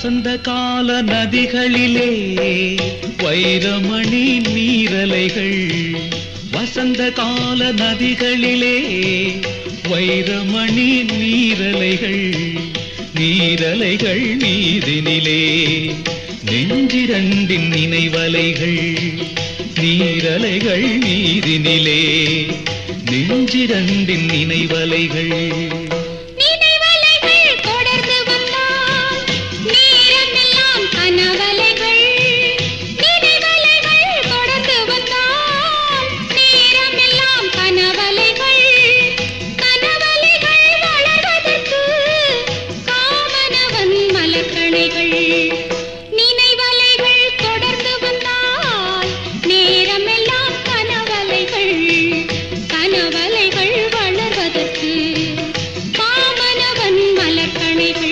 வசந்த கால நதிகளிலே வைரமணி நீரலைகள் வசந்த கால நதிகளிலே வைரமணி நீரலைகள் நீரலைகள் நீதினிலே நெஞ்சிரண்டின் நினைவலைகள் நீரலைகள் நீதினிலே நெஞ்சிரண்டின் நினைவலைகள் நினைவலைகள் தொடர்ந்து வந்தால் நேரமெல்லாம் கனவலைகள் நினைவலைகள் தொடர்ந்து வந்தால் நேரமெல்லாம் கனவலைகள் கனவலைகள் வளர்வதற்கு காமனவன் மலர்கணைகள் நினைவலைகள் தொடர்ந்து வந்தால் நேரமெல்லாம் கனவலைகள் கனவலைகள் வளர்வதற்கு காமனவன் மலர்கணைகள்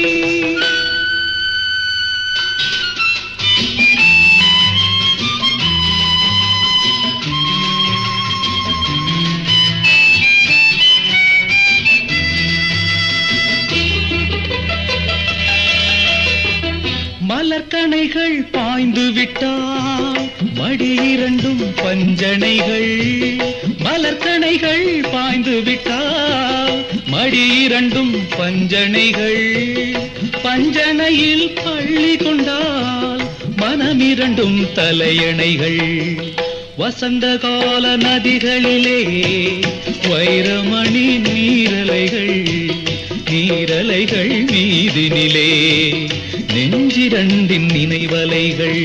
மலர்கணைகள் பாய்ந்து விட்டால் மடி இரண்டும் பஞ்சனைகள் மலர்கணைகள் பாய்ந்து விட்டால் மடி இரண்டும் பஞ்சனைகள் பஞ்சனையில் பள்ளி கொண்டால் மனமிரண்டும் தலையணைகள் வசந்த கால நதிகளிலே வைரமணி நீரலைகள் நீரலைகள் நீதினிலே நெஞ்சிரண்டின் நினைவலைகள்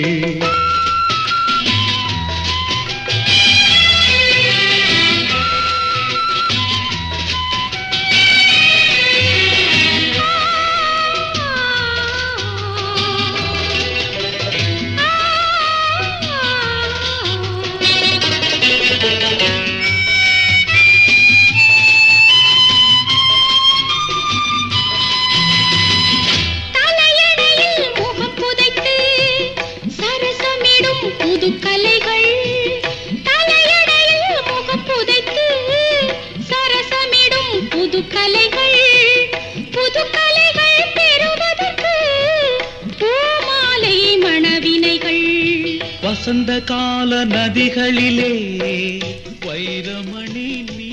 தலையணையில் முகம் புதைத்து சரசமிடும் புது கலைகள் தலையணையில் முகம் புதைத்து சரசமிடும் புது கலைகள் புது கலைகள் பெறுவதற்கு பூமாலை மணவினைகள் வசந்த கால நதிகளிலே வைரமணி நீ